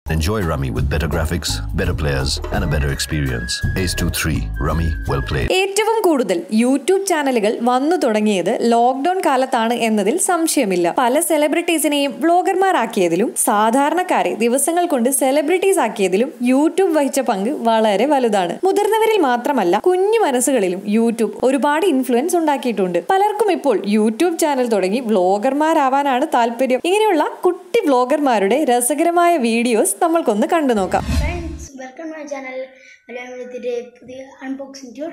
Enjoy Rummy with better graphics, better players, and a better experience. Ace 2 3. Rummy, well played. ഏറ്റവും കൂടുതൽ YouTube ചാനലുകൾ വന്നു തുടങ്ങിയത് lockdown കാലത്താണ് എന്നതിൽ സംശയമില്ല പല സെലിബ്രിറ്റീസിനെയും വ്ളോഗർമാരാക്കിയതിലും സാധാരണക്കാരെ ദിവസങ്ങൾ കൊണ്ട് സെലിബ്രിറ്റീസ് ആക്കിയതിലും യൂട്യൂബ് വഹിച്ച പങ്ക് വളരെ വലുതാണ് മുതിർന്നവരിൽ മാത്രമല്ല കുഞ്ഞു മനസ്സുകളിലും യൂട്യൂബ് ഒരുപാട് ഇൻഫ്ലുവൻസ് ഉണ്ടാക്കിയിട്ടുണ്ട് പലർക്കും ഇപ്പോൾ യൂട്യൂബ് ചാനൽ തുടങ്ങി വ്ളോഗർമാരാവാനാണ് താല്പര്യം ഇങ്ങനെയുള്ള കുട്ടി വ്ളോഗർമാരുടെ രസകരമായ വീഡിയോസ് നമ്മൾക്കൊന്ന് കണ്ടു നോക്കാം friends welcome my channel Malayalam എഴുത്തിൻ്റെ പുതിയ അൺബോക്സിംഗ് ടൂർ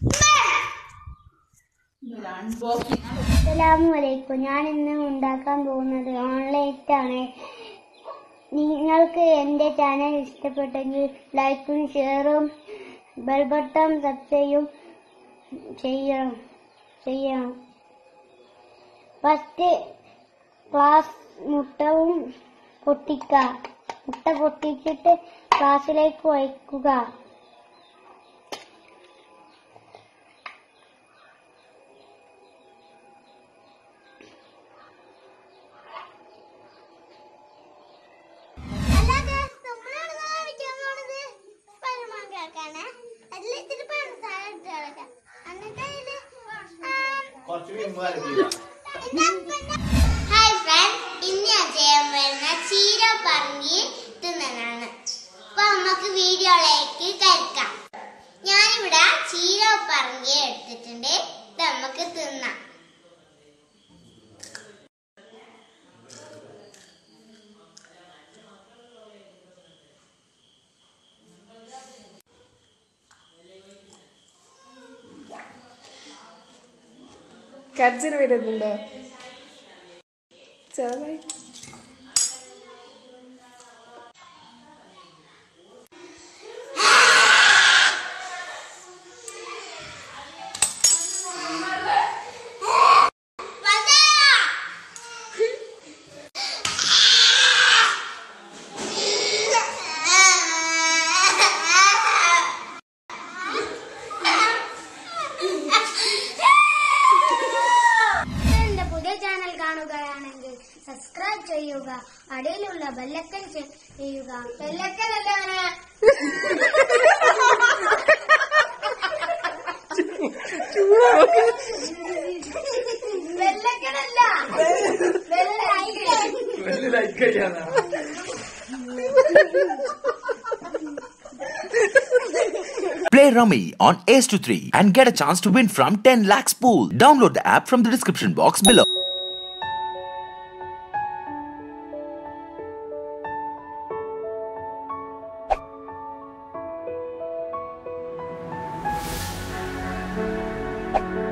അസ്സലാമലൈക്കും ഞാൻ ഇന്ന് ഉണ്ടാക്കാൻ പോകുന്നത് ഓൺലൈറ്റാണ് നിങ്ങൾക്ക് എൻ്റെ ചാനൽ ഇഷ്ടപ്പെട്ടെങ്കിൽ ലൈക്കും ഷെയറും ബെൽ ബട്ടൺ സബ്സ്ക്രൈബും ചെയ്യണം ചെയ്യണം ഫസ്റ്റ് ക്ലാസ് മുട്ടവും പൊട്ടിക്കുക മുട്ട പൊട്ടിച്ചിട്ട് ഗ്ലാസ്സിലേക്ക് ഒഴിക്കുക ഹായ് ഫ്രണ്ട്സ് ഇന്ന് ഞാൻ ചെയ്യാൻ വരുന്ന ചീര പറങ്ങി തിന്നാനാണ് അപ്പൊ നമുക്ക് വീഡിയോയിലേക്ക് കഴിക്കാം ഞാനിവിടെ ചീര പറങ്ങി എടുത്തിട്ടുണ്ട് ഇത് നമുക്ക് തിന്നാം കർജന വരുന്നുണ്ടോ ചെറുതായി എന്റെ പുതിയ ചാനൽ കാണുകയാണെങ്കിൽ സബ്സ്ക്രൈബ് ചെയ്യുക അടിയിലുള്ള ബെല്ലക്കൻ ചെയ്യുക ബെല്ലക്കൻ അല്ലാണ് ബെല്ലക്കനല്ല ബെല്ലൈക്കൻ Play Rummy on Ace to 3 and get a chance to win from 10 lakhs pool. Download the app from the description box below. Thank